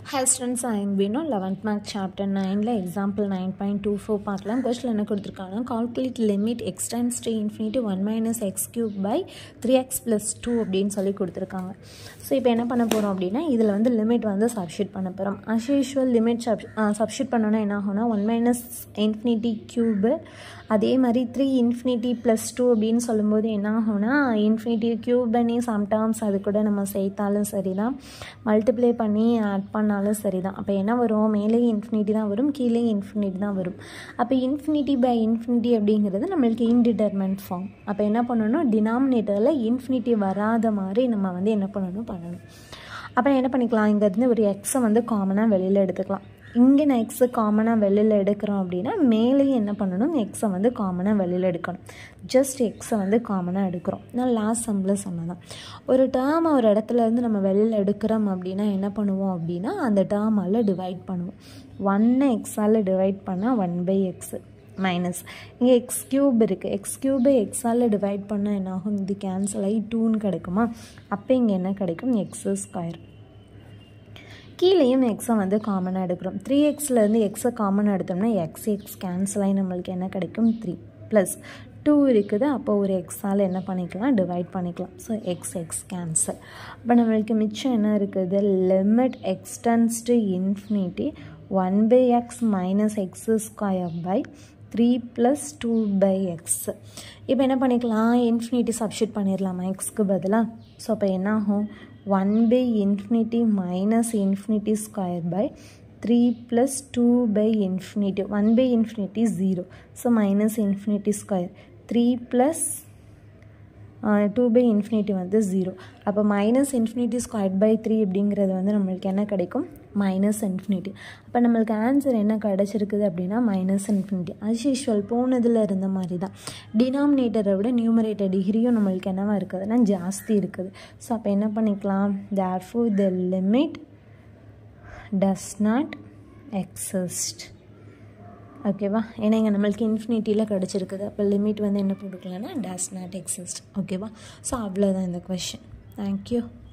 hi students I am Vino eleventh mark chapter நைனில் example nine point two four பார்க்கலாம் question என்ன கொடுத்துருக்காங்க calculate limit x tends to infinity one minus x cube by three x plus two அப்படின்னு சொல்லி கொடுத்துருக்காங்க so இப்போ என்ன பண்ண போகிறோம் அப்படின்னா இதில் வந்து லிமிட் வந்து சப்ஷீட் பண்ண போகிறோம் as usual limit sub substitute பண்ணோன்னா என்ன ஆகும்னா ஒன் மைனஸ் இன்ஃபினிட்டி க்யூபு அதே மாதிரி த்ரீ இன்ஃபினிட்டி ப்ளஸ் டூ அப்படின்னு சொல்லும்போது என்ன ஆகும்னா இன்ஃபினிட்டி க்யூப்னே சம்டைம்ஸ் அது கூட நம்ம சேர்த்தாலும் சரி தான் மல்டிப்ளை பண்ணி ஆட் பண்ணாலும் சரி தான் அப்போ என்ன வரும் மேலே இன்ஃபினிட்டி தான் வரும் கீழே இன்ஃபினிட்டி தான் வரும் அப்போ இன்ஃபினிட்டி பை இன்ஃபினிட்டி அப்படிங்கிறது நம்மளுக்கு இன்டிட்டர்மெண்ட் ஃபார்ம் அப்போ என்ன பண்ணணும் டினாமினேட்டரில் இன்ஃபினிட்டி வராத மாதிரி நம்ம வந்து என்ன பண்ணணும் பண்ணணும் அப்போ என்ன பண்ணிக்கலாம் இங்கேருந்து ஒரு எக்ஸை வந்து காமனாக வெளியில் எடுத்துக்கலாம் இங்கே நான் எக்ஸை காமனாக வெளியில் எடுக்கிறோம் அப்படின்னா மேலேயும் என்ன பண்ணணும் எக்ஸை வந்து காமனாக வெளியில் எடுக்கணும் ஜஸ்ட் எக்ஸை வந்து காமனாக எடுக்கிறோம் நான் லாஸ்ட் சம்பில் சொன்னதான் ஒரு டேர்மை ஒரு இடத்துல இருந்து நம்ம வெளியில் எடுக்கிறோம் அப்படின்னா என்ன பண்ணுவோம் அப்படின்னா அந்த டேர்மால் டிவைட் பண்ணுவோம் ஒன்னை எக்ஸால் டிவைட் பண்ணால் ஒன் பை எக்ஸு மைனஸ் இங்கே எக்ஸ் க்யூப் இருக்குது எக்ஸ் க்யூபை எக்ஸால் டிவைட் பண்ணால் என்ன ஆகும் இது கேன்சல் ஆகி டூன்னு கிடைக்குமா அப்போ இங்கே என்ன கிடைக்கும் எக்ஸு ஸ்கொயர் கீழேயும் எக்ஸை வந்து காமனாக எடுக்கிறோம் த்ரீ எக்ஸ்லேருந்து எக்ஸை காமனாக எடுத்தோம்னா எக்ஸ் எக்ஸ் கேன்சல் ஆகி நம்மளுக்கு என்ன கிடைக்கும் த்ரீ ப்ளஸ் டூ இருக்குது அப்போ ஒரு எக்ஸால் என்ன பண்ணிக்கலாம் டிவைட் பண்ணிக்கலாம் ஸோ எக்ஸ் எக்ஸ் கேன்சல் அப்போ நம்மளுக்கு மிச்சம் என்ன இருக்குது limit x tends to infinity one by x minus x square by three plus two by x இப்போ என்ன பண்ணிக்கலாம் இன்ஃபினிட்டி சப்ஷீட் பண்ணிடலாமா எக்ஸ்க்கு பதிலாக ஸோ அப்போ என்ன ஆகும் one by infinity minus infinity square by three plus two by infinity one by infinity zero so minus infinity square three plus two by infinity வந்து zero அப்போ minus infinity square by three அப்படிங்கிறது வந்து நம்மளுக்கு என்ன கிடைக்கும் minus infinity அப்போ நம்மளுக்கு answer என்ன கிடச்சிருக்குது அப்படின்னா மைனஸ் இன்ஃபினிட்டி அஸ் யூஷுவல் போனதில் இருந்த மாதிரி தான் டினாமினேட்டரை விட நியூமரேட்டர் டிகிரியும் நம்மளுக்கு என்னவா இருக்குதுன்னா ஜாஸ்தி இருக்குது ஸோ அப்போ என்ன பண்ணிக்கலாம் therefore the limit does not exist ஓகேவா ஏன்னா இங்கே நம்மளுக்கு இன்ஃபினிட்டியில் கிடச்சிருக்குது அப்போ லிமிட் வந்து என்ன கொடுக்கலன்னா டஸ் நாட் எக்ஸிஸ்ட் ஓகேவா ஸோ அவ்வளோதான் இந்த கொஷின் தேங்க்யூ